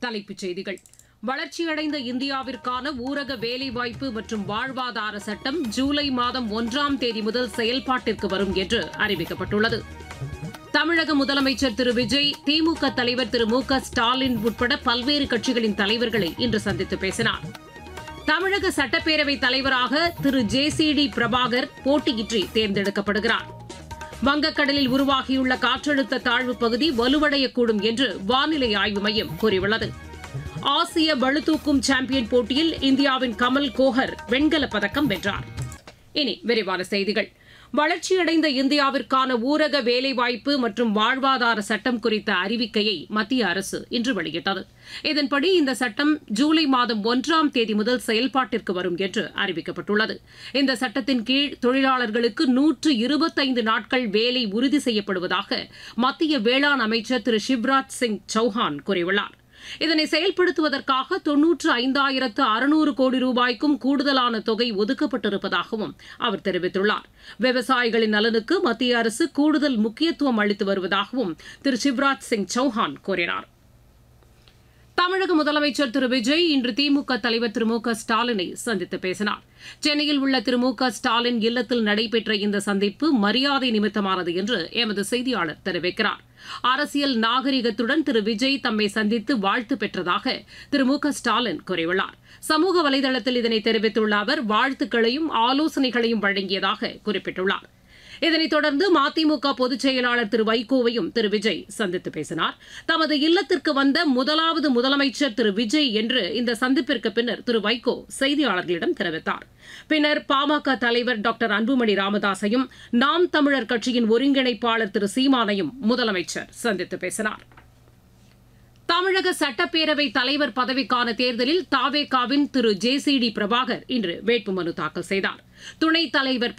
தலைப்புச் செய்திகள் வளர்ச்சியடைந்த இந்தியாவிற்கான ஊரக வேலைவாய்ப்பு மற்றும் வாழ்வாதார சட்டம் ஜூலை மாதம் ஒன்றாம் தேதி முதல் செயல்பாட்டிற்கு வரும் என்று அறிவிக்கப்பட்டுள்ளது தமிழக முதலமைச்சர் திரு விஜய் திமுக தலைவர் திரு மு க ஸ்டாலின் உட்பட பல்வேறு கட்சிகளின் தலைவர்களை இன்று சந்தித்து பேசினார் தமிழக சட்டப்பேரவைத் தலைவராக திரு ஜே சி டி பிரபாகர் போட்டியின்றி தேர்ந்தெடுக்கப்படுகிறார் வங்கக்கடலில் உருவாகியுள்ள காற்றழுத்த தாழ்வு பகுதி வலுவடையக்கூடும் என்று வானிலை ஆய்வு மையம் கூறியுள்ளது ஆசிய பளுதூக்கும் சாம்பியன் போட்டியில் இந்தியாவின் கமல் கோஹர் வெண்கலப் பதக்கம் வென்றார் இனி விரிவான செய்திகள் வளர்ச்சியடைந்த இந்தியாவிற்கான ஊரக வேலைவாய்ப்பு மற்றும் வாழ்வாதார சட்டம் குறித்த அறிவிக்கையை மத்திய அரசு இன்று வெளியிட்டது இதன்படி இந்த சட்டம் ஜூலை மாதம் ஒன்றாம் தேதி முதல் செயல்பாட்டிற்கு வரும் என்று அறிவிக்கப்பட்டுள்ளது இந்த சட்டத்தின் கீழ் தொழிலாளர்களுக்கு நூற்று இருபத்தைந்து நாட்கள் வேலை உறுதி செய்யப்படுவதாக மத்திய வேளாண் அமைச்சர் திரு சிவ்ராஜ் சிங் சௌஹான் கூறியுள்ளார் இதனை செயல்படுத்துவதற்காக தொன்னூற்று ஐந்தாயிரத்து அறுநூறு கோடி ரூபாய்க்கும் கூடுதலான தொகை ஒதுக்கப்பட்டிருப்பதாகவும் அவர் தெரிவித்துள்ளார் விவசாயிகளின் நலனுக்கு மத்திய அரசு கூடுதல் முக்கியத்துவம் அளித்து வருவதாகவும் திரு சிவராஜ் சிங் சௌஹான் கூறினார் தமிழக முதலமைச்சர் திரு விஜய் இன்று திமுக தலைவர் திரு மு க ஸ்டாலினை சந்தித்து பேசினார் சென்னையில் உள்ள திரு மு க ஸ்டாலின் இல்லத்தில் நடைபெற்ற இந்த சந்திப்பு மரியாதை நிமித்தமானது என்று எமது செய்தியாளர் தெரிவிக்கிறார் அரசியல் நாகரிகத்துடன் திரு விஜய் தம்மை சந்தித்து வாழ்த்து பெற்றதாக திரு மு க ஸ்டாலின் கூறியுள்ளார் சமூக வலைதளத்தில் இதனை தெரிவித்துள்ள அவர் வாழ்த்துக்களையும் ஆலோசனைகளையும் வழங்கியதாக குறிப்பிட்டுள்ளார் இதனைத் தொடர்ந்து மதிமுக பொதுச் செயலாளர் திரு வைகோவையும் திரு விஜய் சந்தித்து பேசினார் தமது இல்லத்திற்கு வந்த முதலாவது முதலமைச்சர் திரு விஜய் என்று இந்த சந்திப்பிற்கு பின்னர் திரு வைகோ செய்தியாளர்களிடம் தெரிவித்தார் பின்னர் பாமக தலைவர் டாக்டர் அன்புமணி ராமதாசையும் நாம் தமிழர் கட்சியின் ஒருங்கிணைப்பாளர் திரு சீமானையும் முதலமைச்சர் சந்தித்து பேசினார் தமிழக சட்டப்பேரவை தலைவர் பதவிக்கான தேர்தலில் தாவேகாவின் திரு ஜே சி டி பிரபாகர் இன்று வேட்புமனு தாக்கல் செய்தார் துணைத் தலைவர்